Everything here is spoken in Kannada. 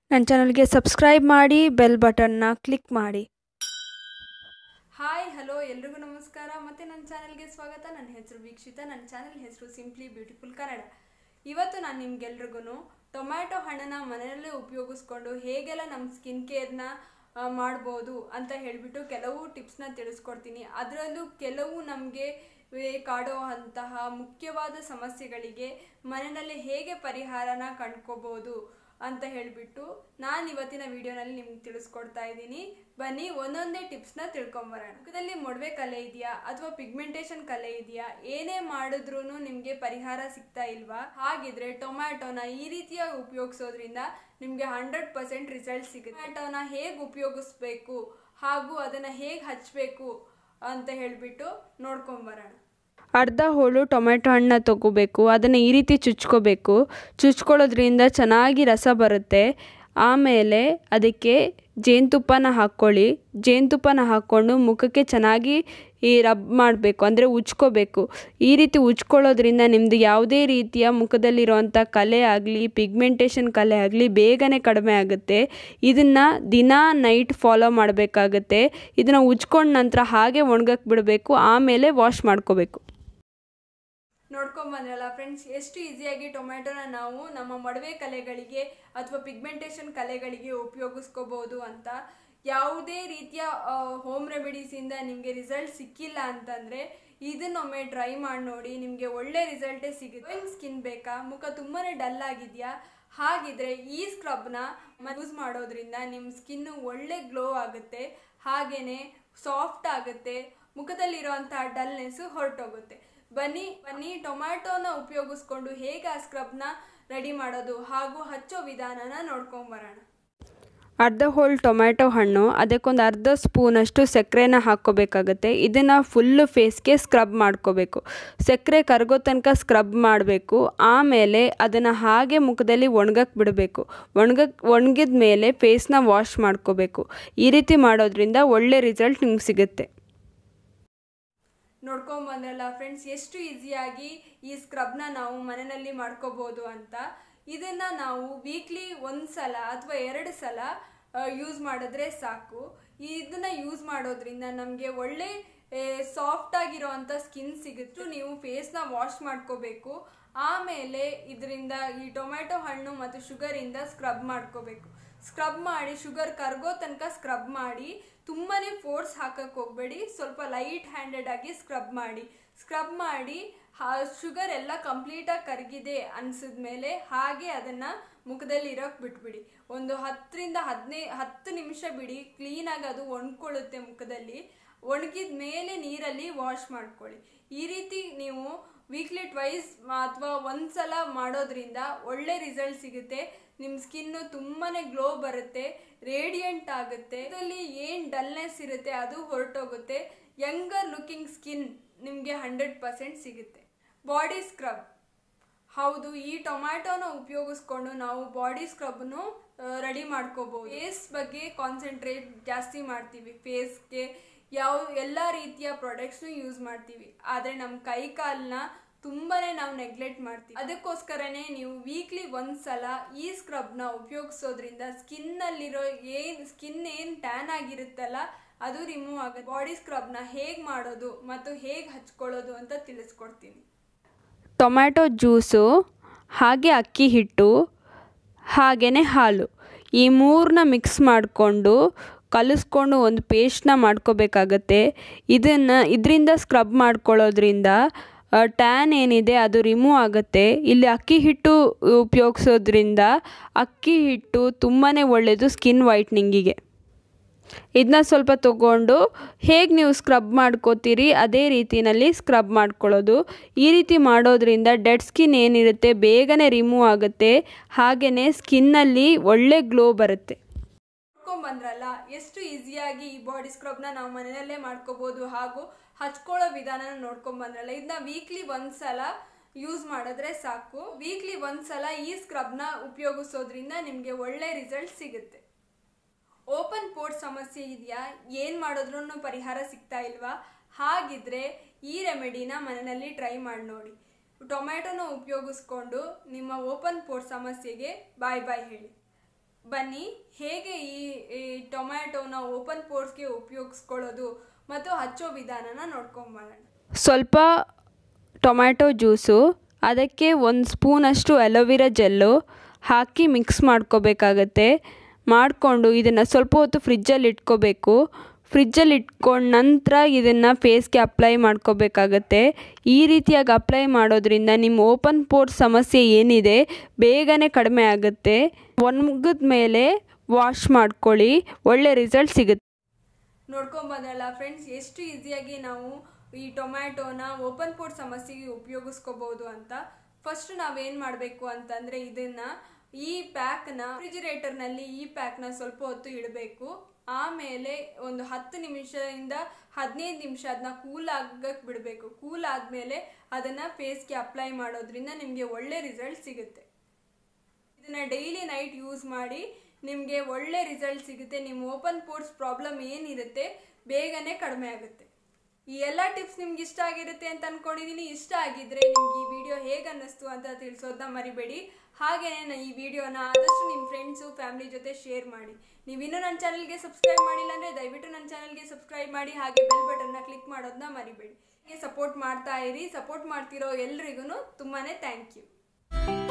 ನನ್ನ ಚಾನಲ್ಗೆ ಸಬ್ಸ್ಕ್ರೈಬ್ ಮಾಡಿ ಬೆಲ್ ಬಟನ್ನ ಕ್ಲಿಕ್ ಮಾಡಿ ಹಾಯ್ ಹಲೋ ಎಲ್ರಿಗೂ ನಮಸ್ಕಾರ ಮತ್ತು ನನ್ನ ಚಾನಲ್ಗೆ ಸ್ವಾಗತ ನನ್ನ ಹೆಸರು ವೀಕ್ಷಿತ ನನ್ನ ಚಾನಲ್ ಹೆಸರು ಸಿಂಪ್ಲಿ ಬ್ಯೂಟಿಫುಲ್ ಕನ್ನಡ ಇವತ್ತು ನಾನು ನಿಮ್ಗೆಲ್ರಿಗೂ ಟೊಮ್ಯಾಟೊ ಹಣ್ಣನ್ನು ಮನೆಯಲ್ಲೇ ಉಪಯೋಗಿಸ್ಕೊಂಡು ಹೇಗೆಲ್ಲ ನಮ್ಮ ಸ್ಕಿನ್ ಕೇರ್ನ ಮಾಡ್ಬೋದು ಅಂತ ಹೇಳಿಬಿಟ್ಟು ಕೆಲವು ಟಿಪ್ಸ್ನ ತಿಳಿಸ್ಕೊಡ್ತೀನಿ ಅದರಲ್ಲೂ ಕೆಲವು ನಮಗೆ ಕಾಡೋ ಅಂತಹ ಮುಖ್ಯವಾದ ಸಮಸ್ಯೆಗಳಿಗೆ ಮನೆಯಲ್ಲಿ ಹೇಗೆ ಪರಿಹಾರನ ಕಂಡ್ಕೋಬೋದು ಅಂತ ಹೇಳಿಬಿಟ್ಟು ನಾನು ಇವತ್ತಿನ ವಿಡಿಯೋನಲ್ಲಿ ನಿಮ್ಗೆ ತಿಳಿಸ್ಕೊಡ್ತಾ ಇದ್ದೀನಿ ಬನ್ನಿ ಒಂದೊಂದೇ ಟಿಪ್ಸ್ನ ತಿಳ್ಕೊಂಬರೋಣ ಮುಖದಲ್ಲಿ ಮೊಡವೆ ಕಲೆ ಇದೆಯಾ ಅಥವಾ ಪಿಗ್ಮೆಂಟೇಷನ್ ಕಲೆ ಇದೆಯಾ ಏನೇ ಮಾಡಿದ್ರೂ ನಿಮಗೆ ಪರಿಹಾರ ಸಿಗ್ತಾ ಇಲ್ವಾ ಹಾಗಿದ್ರೆ ಟೊಮ್ಯಾಟೊನ ಈ ರೀತಿಯಾಗಿ ಉಪಯೋಗಿಸೋದ್ರಿಂದ ನಿಮಗೆ ಹಂಡ್ರೆಡ್ ಪರ್ಸೆಂಟ್ ರಿಸಲ್ಟ್ ಸಿಗುತ್ತೆ ಟೊಮ್ಯಾಟೊನ ಹೇಗೆ ಉಪಯೋಗಿಸ್ಬೇಕು ಹಾಗೂ ಅದನ್ನು ಹೇಗೆ ಹಚ್ಚಬೇಕು ಅಂತ ಹೇಳಿಬಿಟ್ಟು ನೋಡ್ಕೊಂಬರೋಣ ಅರ್ಧ ಹೋಳು ಟೊಮೆಟೊ ಹಣ್ಣನ್ನ ತೊಗೋಬೇಕು ಅದನ್ನು ಈ ರೀತಿ ಚುಚ್ಕೋಬೇಕು ಚುಚ್ಕೊಳ್ಳೋದ್ರಿಂದ ಚೆನ್ನಾಗಿ ರಸ ಬರುತ್ತೆ ಆಮೇಲೆ ಅದಕ್ಕೆ ಜೇನುತುಪ್ಪನ ಹಾಕ್ಕೊಳ್ಳಿ ಜೇನುತುಪ್ಪನ ಹಾಕ್ಕೊಂಡು ಮುಖಕ್ಕೆ ಚೆನ್ನಾಗಿ ಈ ರಬ್ ಮಾಡಬೇಕು ಅಂದರೆ ಉಜ್ಕೋಬೇಕು ಈ ರೀತಿ ಉಜ್ಕೊಳ್ಳೋದ್ರಿಂದ ನಿಮ್ಮದು ಯಾವುದೇ ರೀತಿಯ ಮುಖದಲ್ಲಿರುವಂಥ ಕಲೆ ಆಗಲಿ ಪಿಗ್ಮೆಂಟೇಷನ್ ಕಲೆ ಆಗಲಿ ಬೇಗನೆ ಕಡಿಮೆ ಆಗುತ್ತೆ ಇದನ್ನು ದಿನ ನೈಟ್ ಫಾಲೋ ಮಾಡಬೇಕಾಗತ್ತೆ ಇದನ್ನು ಉಜ್ಕೊಂಡ ನಂತರ ಹಾಗೆ ಒಣಗಕ್ಕೆ ಬಿಡಬೇಕು ಆಮೇಲೆ ವಾಶ್ ಮಾಡ್ಕೋಬೇಕು ನೋಡ್ಕೊಂಬಂದ್ರಲ್ಲ ಫ್ರೆಂಡ್ಸ್ ಎಷ್ಟು ಈಸಿಯಾಗಿ ಟೊಮ್ಯಾಟೊನ ನಾವು ನಮ್ಮ ಮೊಡವೆ ಕಲೆಗಳಿಗೆ ಅಥವಾ ಪಿಗ್ಮೆಂಟೇಷನ್ ಕಲೆಗಳಿಗೆ ಉಪಯೋಗಿಸ್ಕೋಬೋದು ಅಂತ ಯಾವುದೇ ರೀತಿಯ ಹೋಮ್ ರೆಮಿಡೀಸಿಂದ ನಿಮಗೆ ರಿಸಲ್ಟ್ ಸಿಕ್ಕಿಲ್ಲ ಅಂತಂದರೆ ಇದನ್ನೊಮ್ಮೆ ಟ್ರೈ ಮಾಡಿ ನೋಡಿ ನಿಮಗೆ ಒಳ್ಳೆ ರಿಸಲ್ಟೇ ಸಿಗುತ್ತೆ ಸ್ಕಿನ್ ಬೇಕಾ ಮುಖ ತುಂಬಾ ಡಲ್ ಆಗಿದೆಯಾ ಹಾಗಿದ್ರೆ ಈ ಸ್ಕ್ರಬ್ನ ಯೂಸ್ ಮಾಡೋದ್ರಿಂದ ನಿಮ್ಮ ಸ್ಕಿನ್ನು ಒಳ್ಳೆ ಗ್ಲೋ ಆಗುತ್ತೆ ಹಾಗೆಯೇ ಸಾಫ್ಟ್ ಆಗುತ್ತೆ ಮುಖದಲ್ಲಿರುವಂಥ ಡಲ್ನೆಸ್ಸು ಹೊರಟೋಗುತ್ತೆ ಬನ್ನಿ ಬನ್ನಿ ಟೊಮ್ಯಾಟೋನ ಉಪಯೋಗಿಸ್ಕೊಂಡು ಹೇಗೆ ಆ ಸ್ಕ್ರಬ್ನ ರೆಡಿ ಮಾಡೋದು ಹಾಗೂ ಹಚ್ಚೋ ವಿಧಾನನ ನೋಡ್ಕೊಂಬರೋಣ ಅರ್ಧ ಹೋಲ್ ಟೊಮ್ಯಾಟೊ ಹಣ್ಣು ಅದಕ್ಕೊಂದು ಅರ್ಧ ಸ್ಪೂನಷ್ಟು ಸಕ್ಕರೆನ ಹಾಕ್ಕೋಬೇಕಾಗತ್ತೆ ಇದನ್ನು ಫುಲ್ಲು ಫೇಸ್ಗೆ ಸ್ಕ್ರಬ್ ಮಾಡ್ಕೋಬೇಕು ಸಕ್ಕರೆ ಕರಗೋ ತನಕ ಸ್ಕ್ರಬ್ ಮಾಡಬೇಕು ಆಮೇಲೆ ಅದನ್ನು ಹಾಗೆ ಮುಖದಲ್ಲಿ ಒಣಗಕ್ಕೆ ಬಿಡಬೇಕು ಒಣಗಕ್ಕೆ ಒಣಗಿದ ಮೇಲೆ ಫೇಸ್ನ ವಾಶ್ ಮಾಡ್ಕೋಬೇಕು ಈ ರೀತಿ ಮಾಡೋದ್ರಿಂದ ಒಳ್ಳೆ ರಿಸಲ್ಟ್ ನಿಮ್ಗೆ ಸಿಗುತ್ತೆ ನೋಡ್ಕೊಂಬಂದ್ರಲ್ಲ ಫ್ರೆಂಡ್ಸ್ ಎಷ್ಟು ಈಸಿಯಾಗಿ ಈ ಸ್ಕ್ರಬ್ನ ನಾವು ಮನೆಯಲ್ಲಿ ಮಾಡ್ಕೋಬೋದು ಅಂತ ಇದನ್ನು ನಾವು ವೀಕ್ಲಿ ಒಂದು ಸಲ ಅಥವಾ ಎರಡು ಸಲ ಯೂಸ್ ಮಾಡಿದ್ರೆ ಸಾಕು ಇದನ್ನು ಯೂಸ್ ಮಾಡೋದ್ರಿಂದ ನಮಗೆ ಒಳ್ಳೆ ಸಾಫ್ಟ್ ಆಗಿರೋವಂಥ ಸ್ಕಿನ್ ಸಿಗುತ್ತೆ ನೀವು ಫೇಸ್ನ ವಾಶ್ ಮಾಡ್ಕೋಬೇಕು ಆಮೇಲೆ ಇದರಿಂದ ಈ ಟೊಮ್ಯಾಟೊ ಹಣ್ಣು ಮತ್ತು ಶುಗರಿಂದ ಸ್ಕ್ರಬ್ ಮಾಡ್ಕೋಬೇಕು ಸ್ಕ್ರಬ್ ಮಾಡಿ ಶುಗರ್ ಕರ್ಗೋ ತನಕ ಸ್ಕ್ರಬ್ ಮಾಡಿ ತುಂಬಾ ಫೋರ್ಸ್ ಹಾಕಕ್ಕೆ ಹೋಗಬೇಡಿ ಸ್ವಲ್ಪ ಲೈಟ್ ಹ್ಯಾಂಡೆಡ್ ಆಗಿ ಸ್ಕ್ರಬ್ ಮಾಡಿ ಸ್ಕ್ರಬ್ ಮಾಡಿ ಶುಗರ್ ಎಲ್ಲ ಕಂಪ್ಲೀಟಾಗಿ ಕರಗಿದೆ ಅನಿಸಿದ್ಮೇಲೆ ಹಾಗೆ ಅದನ್ನು ಮುಖದಲ್ಲಿ ಇರೋಕ್ಕೆ ಬಿಟ್ಬಿಡಿ ಒಂದು ಹತ್ತರಿಂದ ಹದಿನೈದು ಹತ್ತು ನಿಮಿಷ ಬಿಡಿ ಕ್ಲೀನಾಗಿ ಅದು ಒಣ್ಕೊಳ್ಳುತ್ತೆ ಮುಖದಲ್ಲಿ ಒಣಗಿದ ಮೇಲೆ ನೀರಲ್ಲಿ ವಾಶ್ ಮಾಡ್ಕೊಳ್ಳಿ ಈ ರೀತಿ ನೀವು ವೀಕ್ಲಿ ಟ್ವೈಸ್ ಅಥವಾ ಒಂದು ಸಲ ಮಾಡೋದ್ರಿಂದ ಒಳ್ಳೆ ರಿಸಲ್ಟ್ ಸಿಗುತ್ತೆ ನಿಮ್ಮ ಸ್ಕಿನ್ನು ತುಂಬಾ ಗ್ಲೋ ಬರುತ್ತೆ ರೇಡಿಯಂಟ್ ಆಗುತ್ತೆ ಇದರಲ್ಲಿ ಏನು ಡಲ್ನೆಸ್ ಇರುತ್ತೆ ಅದು ಹೊರಟೋಗುತ್ತೆ ಯಂಗರ್ ಲುಕಿಂಗ್ ಸ್ಕಿನ್ ನಿಮಗೆ ಹಂಡ್ರೆಡ್ ಪರ್ಸೆಂಟ್ ಸಿಗುತ್ತೆ ಬಾಡಿ ಸ್ಕ್ರಬ್ ಹೌದು ಈ ಟೊಮ್ಯಾಟೊನ ಉಪಯೋಗಿಸ್ಕೊಂಡು ನಾವು ಬಾಡಿ ಸ್ಕ್ರಬ್ನು ರೆಡಿ ಮಾಡ್ಕೋಬೋದು ಫೇಸ್ ಬಗ್ಗೆ ಕಾನ್ಸಂಟ್ರೇಟ್ ಜಾಸ್ತಿ ಮಾಡ್ತೀವಿ ಫೇಸ್ಗೆ ಯಾವ ಎಲ್ಲ ರೀತಿಯ ಪ್ರಾಡಕ್ಟ್ಸ್ನು ಯೂಸ್ ಮಾಡ್ತೀವಿ ಆದರೆ ನಮ್ಮ ಕೈ ಕಾಲನ್ನ ತುಂಬಾ ನಾವು ನೆಗ್ಲೆಕ್ಟ್ ಮಾಡ್ತೀವಿ ಅದಕ್ಕೋಸ್ಕರನೇ ನೀವು ವೀಕ್ಲಿ ಒಂದು ಸಲ ಈ ಸ್ಕ್ರಬ್ನ ಉಪಯೋಗಿಸೋದ್ರಿಂದ ಸ್ಕಿನ್ನಲ್ಲಿರೋ ಏನು ಸ್ಕಿನ್ ಏನು ಟ್ಯಾನ್ ಆಗಿರುತ್ತಲ್ಲ ಅದು ರಿಮೂವ್ ಆಗುತ್ತೆ ಬಾಡಿ ಸ್ಕ್ರಬ್ನ ಹೇಗೆ ಮಾಡೋದು ಮತ್ತು ಹೇಗೆ ಹಚ್ಕೊಳ್ಳೋದು ಅಂತ ತಿಳಿಸ್ಕೊಡ್ತೀನಿ ಟೊಮ್ಯಾಟೊ ಜ್ಯೂಸು ಹಾಗೆ ಅಕ್ಕಿ ಹಿಟ್ಟು ಹಾಗೆಯೇ ಹಾಲು ಈ ಮೂರನ್ನ ಮಿಕ್ಸ್ ಮಾಡಿಕೊಂಡು ಕಲಿಸ್ಕೊಂಡು ಒಂದು ಪೇಸ್ಟ್ನ ಮಾಡ್ಕೋಬೇಕಾಗತ್ತೆ ಇದನ್ನು ಇದರಿಂದ ಸ್ಕ್ರಬ್ ಮಾಡ್ಕೊಳ್ಳೋದ್ರಿಂದ ಟ್ಯಾನ್ ಏನಿದೆ ಅದು ರಿಮೂವ್ ಆಗುತ್ತೆ ಇಲ್ಲಿ ಅಕ್ಕಿ ಹಿಟ್ಟು ಉಪಯೋಗಿಸೋದ್ರಿಂದ ಅಕ್ಕಿ ಹಿಟ್ಟು ತುಂಬಾ ಒಳ್ಳೆಯದು ಸ್ಕಿನ್ ವೈಟ್ನಿಂಗಿಗೆ ಇದನ್ನ ಸ್ವಲ್ಪ ತಗೊಂಡು ಹೇಗೆ ನೀವು ಸ್ಕ್ರಬ್ ಮಾಡ್ಕೋತೀರಿ ಅದೇ ರೀತಿಯಲ್ಲಿ ಸ್ಕ್ರಬ್ ಮಾಡ್ಕೊಳ್ಳೋದು ಈ ರೀತಿ ಮಾಡೋದ್ರಿಂದ ಡೆಡ್ ಸ್ಕಿನ್ ಏನಿರುತ್ತೆ ಬೇಗನೆ ರಿಮೂವ್ ಆಗುತ್ತೆ ಹಾಗೆಯೇ ಸ್ಕಿನ್ನಲ್ಲಿ ಒಳ್ಳೆ ಗ್ಲೋ ಬರುತ್ತೆ ಬಂದ್ರಲ್ಲ ಎಷ್ಟು ಈಸಿಯಾಗಿ ಈ ಬಾಡಿ ಸ್ಕ್ರಬ್ನ ನಾವು ಮನೆಯಲ್ಲೇ ಮಾಡ್ಕೋಬೋದು ಹಾಗೂ ಹಚ್ಕೊಳ್ಳೋ ವಿಧಾನನ ನೋಡ್ಕೊಂಡ್ ಬಂದ್ರಲ್ಲ ಇದನ್ನ ವೀಕ್ಲಿ ಒಂದ್ಸಲ ಯೂಸ್ ಮಾಡಿದ್ರೆ ಸಾಕು ವೀಕ್ಲಿ ಒಂದ್ಸಲ ಈ ಸ್ಕ್ರಬ್ನ ಉಪಯೋಗಿಸೋದ್ರಿಂದ ನಿಮಗೆ ಒಳ್ಳೆ ರಿಸಲ್ಟ್ ಸಿಗುತ್ತೆ ಓಪನ್ ಪೋರ್ಟ್ ಸಮಸ್ಯೆ ಇದೆಯಾ ಏನು ಮಾಡಿದ್ರೂ ಪರಿಹಾರ ಸಿಗ್ತಾ ಇಲ್ವಾ ಹಾಗಿದ್ರೆ ಈ ರೆಮಿಡಿನ ಮನೆಯಲ್ಲಿ ಟ್ರೈ ಮಾಡಿ ನೋಡಿ ಟೊಮ್ಯಾಟೊನ ಉಪಯೋಗಿಸ್ಕೊಂಡು ನಿಮ್ಮ ಓಪನ್ ಪೋರ್ಟ್ ಸಮಸ್ಯೆಗೆ ಬಾಯ್ ಬಾಯ್ ಹೇಳಿ ಬನ್ನಿ ಹೇಗೆ ಈ ಈ ಟೊಮ್ಯಾಟೋನ ಓಪನ್ ಪೋರ್ಸ್ಗೆ ಉಪಯೋಗಿಸ್ಕೊಳ್ಳೋದು ಮತ್ತು ಹಚ್ಚೋ ವಿಧಾನನ ನೋಡ್ಕೊಂಬರೋಣ ಸ್ವಲ್ಪ ಟೊಮ್ಯಾಟೊ ಜ್ಯೂಸು ಅದಕ್ಕೆ ಒಂದು ಸ್ಪೂನಷ್ಟು ಅಲೋವೆರಾ ಜೆಲ್ಲು ಹಾಕಿ ಮಿಕ್ಸ್ ಮಾಡ್ಕೋಬೇಕಾಗತ್ತೆ ಮಾಡಿಕೊಂಡು ಇದನ್ನು ಸ್ವಲ್ಪ ಹೊತ್ತು ಫ್ರಿಜ್ಜಲ್ಲಿ ಇಟ್ಕೋಬೇಕು ಫ್ರಿಜ್ಜಲ್ಲಿ ಇಟ್ಕೊಂಡು ನಂತರ ಇದನ್ನು ಫೇಸ್ಗೆ ಅಪ್ಲೈ ಮಾಡ್ಕೋಬೇಕಾಗತ್ತೆ ಈ ರೀತಿಯಾಗಿ ಅಪ್ಲೈ ಮಾಡೋದ್ರಿಂದ ನಿಮ್ಮ ಓಪನ್ ಪೋರ್ ಸಮಸ್ಯೆ ಏನಿದೆ ಬೇಗನೆ ಕಡಿಮೆ ಆಗುತ್ತೆ ಒಣಗಿದ ಮೇಲೆ ವಾಶ್ ಮಾಡ್ಕೊಳ್ಳಿ ಒಳ್ಳೆ ರಿಸಲ್ಟ್ ಸಿಗುತ್ತೆ ನೋಡ್ಕೊಂಬಂದ್ರಲ್ಲ ಫ್ರೆಂಡ್ಸ್ ಎಷ್ಟು ಈಸಿಯಾಗಿ ನಾವು ಈ ಟೊಮ್ಯಾಟೋನ ಓಪನ್ ಪೋರ್ಟ್ ಸಮಸ್ಯೆಗೆ ಉಪಯೋಗಿಸ್ಕೋಬಹುದು ಅಂತ ಫಸ್ಟ್ ನಾವೇನು ಮಾಡಬೇಕು ಅಂತಂದರೆ ಇದನ್ನು ಈ ಪ್ಯಾಕ್ನ ರೆಫ್ರಿಜಿರೇಟರ್ನಲ್ಲಿ ಈ ಪ್ಯಾಕ್ನ ಸ್ವಲ್ಪ ಹೊತ್ತು ಇಡಬೇಕು ಆಮೇಲೆ ಒಂದು ಹತ್ತು ನಿಮಿಷದಿಂದ ಹದಿನೈದು ನಿಮಿಷ ಅದನ್ನ ಕೂಲ್ ಆಗಕ್ಕೆ ಬಿಡಬೇಕು ಕೂಲ್ ಆದಮೇಲೆ ಅದನ್ನು ಫೇಸ್ಗೆ ಅಪ್ಲೈ ಮಾಡೋದ್ರಿಂದ ನಿಮಗೆ ಒಳ್ಳೆ ರಿಸಲ್ಟ್ ಸಿಗುತ್ತೆ ಇದನ್ನ ಡೈಲಿ ನೈಟ್ ಯೂಸ್ ಮಾಡಿ ನಿಮಗೆ ಒಳ್ಳೆ ರಿಸಲ್ಟ್ ಸಿಗುತ್ತೆ ನಿಮ್ಮ ಓಪನ್ ಪೋರ್ಟ್ಸ್ ಪ್ರಾಬ್ಲಮ್ ಏನಿರುತ್ತೆ ಬೇಗನೆ ಕಡಿಮೆ ಆಗುತ್ತೆ ಈ ಎಲ್ಲ ಟಿಪ್ಸ್ ನಿಮ್ಗೆ ಇಷ್ಟ ಆಗಿರುತ್ತೆ ಅಂತ ಅನ್ಕೊಂಡಿದ್ದೀನಿ ಇಷ್ಟ ಆಗಿದ್ರೆ ನಿಮ್ಗೆ ಈ ವಿಡಿಯೋ ಹೇಗೆ ಅನ್ನಿಸ್ತು ಅಂತ ತಿಳಿಸೋದನ್ನ ಮರಿಬೇಡಿ ಹಾಗೆಯೇ ಈ ವಿಡಿಯೋನ ಆದಷ್ಟು ನಿಮ್ಮ ಫ್ರೆಂಡ್ಸು ಫ್ಯಾಮಿಲಿ ಜೊತೆ ಶೇರ್ ಮಾಡಿ ನೀವು ಇನ್ನೂ ನನ್ನ ಚಾನಲ್ಗೆ ಸಬ್ಸ್ಕ್ರೈಬ್ ಮಾಡಿಲ್ಲ ಅಂದರೆ ದಯವಿಟ್ಟು ನನ್ನ ಚಾನಲ್ಗೆ ಸಬ್ಸ್ಕ್ರೈಬ್ ಮಾಡಿ ಹಾಗೆ ಬೆಲ್ ಬಟನ್ನ ಕ್ಲಿಕ್ ಮಾಡೋದನ್ನ ಮರಿಬೇಡಿ ಸಪೋರ್ಟ್ ಮಾಡ್ತಾ ಇರಿ ಸಪೋರ್ಟ್ ಮಾಡ್ತಿರೋ ಎಲ್ರಿಗೂ ತುಂಬಾ ಥ್ಯಾಂಕ್ ಯು